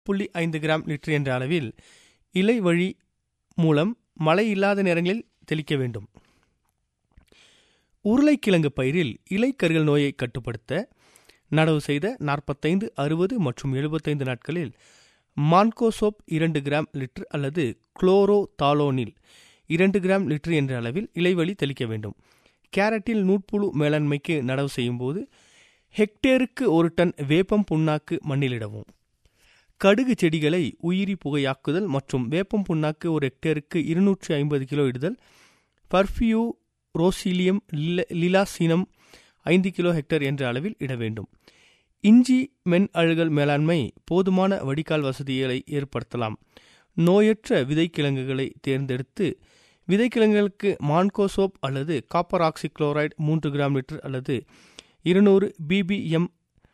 புள்ளி ஐந்து gram litre என்ற அளவில் இலை வழி மூலம் மழை இல்லாத நேரங்களில் தெளிக்க வேண்டும் உருளைக்கிழங்கு பயிரில் இலைக்கருகள் நோயை கட்டுப்படுத்த நடவு செய்த நாற்பத்தைந்து அறுபது மற்றும் எழுபத்தைந்து நாட்களில் மான்கோசோப் இரண்டு கிராம் லிட்டர் அல்லது குளோரோ தாலோனில் இரண்டு கிராம் லிட்டர் என்ற அளவில் இலைவழி தெளிக்க வேண்டும் கேரட்டில் நூட்புழு மேலாண்மைக்கு நடவு செய்யும்போது ஹெக்டேருக்கு ஒரு டன் வேப்பம் புண்ணாக்கு மண்ணிலிடவும் கடுகு செடிகளை உயிரி புகையாக்குதல் மற்றும் வேப்பம் புண்ணாக்கு ஒரு ஹெக்டேருக்கு இருநூற்றி ஐம்பது கிலோ இடுதல் பர்ஃபியூ ரோசிலியம் லிலாசீனம் ஐந்து கிலோ ஹெக்டேர் என்ற அளவில் இட வேண்டும் இஞ்சி மென் அழுகல் மேலாண்மை போதுமான வடிகால் வசதிகளை ஏற்படுத்தலாம் நோயற்ற விதைக்கிழங்குகளை தேர்ந்தெடுத்து விதைக்கிழங்குகளுக்கு மான்கோசோப் அல்லது காப்பர் ஆக்சி குளோரைடு மூன்று கிராம் லிட்டர் அல்லது இருநூறு பிபிஎம்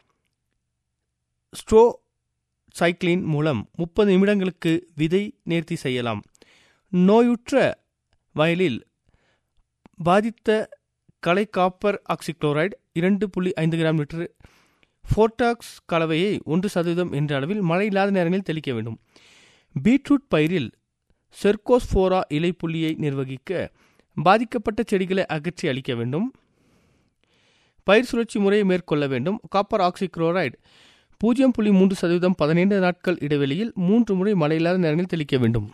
ஸ்ட்ரோ சைக்ளின் மூலம் முப்பது நிமிடங்களுக்கு விதை நேர்த்தி செய்யலாம் நோயுற்ற வயலில் பாதித்த கலை காப்பர் ஆக்சிக்ளோரைடு இரண்டு புள்ளி ஐந்து கிராம் லிட்டர் ஃபோர்டாக்ஸ் கலவையை ஒன்று சதவீதம் என்ற அளவில் மழை இல்லாத நேரங்களில் தெளிக்க வேண்டும் பீட்ரூட் பயிரில் செர்கோஸ்போரா இலைப்புள்ளியை நிர்வகிக்க பாதிக்கப்பட்ட செடிகளை அகற்றி அளிக்க வேண்டும் பயிர் சுழற்சி முறையை மேற்கொள்ள வேண்டும் காப்பர் ஆக்சிக்ளோரைடு பூஜ்ஜியம் புள்ளி மூன்று சதவீதம் பதினைந்து நாட்கள் இடைவெளியில் மூன்று முறை மழை இல்லாத நேரங்களில் தெளிக்க வேண்டும்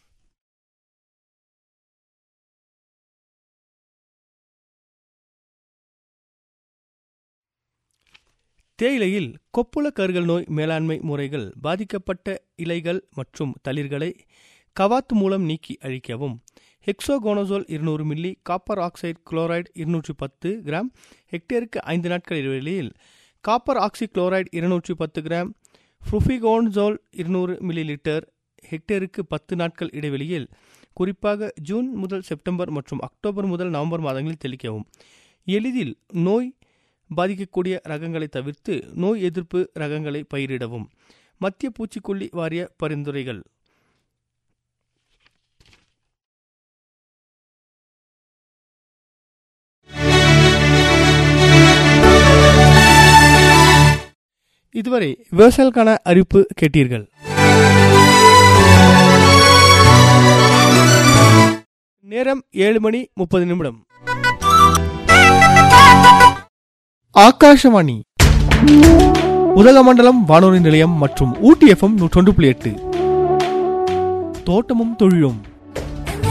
தேயிலையில் கொப்புள கருகள் நோய் மேலாண்மை முறைகள் பாதிக்கப்பட்ட இலைகள் மற்றும் தளிர்களை கவாத்து மூலம் நீக்கி அழிக்கவும் ஹெக்ஸோகோனோசோல் இருநூறு மில்லி காப்பர் ஆக்சைடு குளோரைடு இருநூற்றி பத்து கிராம் ஹெக்டேருக்கு ஐந்து நாட்கள் இடைவெளியில் காப்பர் ஆக்சி குளோரைடு இருநூற்றி பத்து கிராம் ஃப்ருஃபிகோன்சோல் இருநூறு மில்லி லிட்டர் ஹெக்டேருக்கு பத்து நாட்கள் இடைவெளியில் குறிப்பாக ஜூன் முதல் செப்டம்பர் மற்றும் அக்டோபர் முதல் நவம்பர் மாதங்களில் தெளிக்கவும் எளிதில் நோய் பாதிக்கக்கூடிய ரகங்களை தவிர்த்து நோய் எதிர்ப்பு ரகங்களை பயிரிடவும் மத்திய பூச்சிக்கொல்லி வாரிய பரிந்துரைகள் இதுவரை விவசாயிகளுக்கான அறிவிப்பு கேட்டீர்கள் நேரம் ஏழு மணி முப்பது நிமிடம் ஆகாஷவாணி உதகமண்டலம் வானொலி நிலையம் மற்றும் ஊட்டி எஃப்எம் நூற்றொன்று புள்ளி எட்டு தோட்டமும் தொழிலும்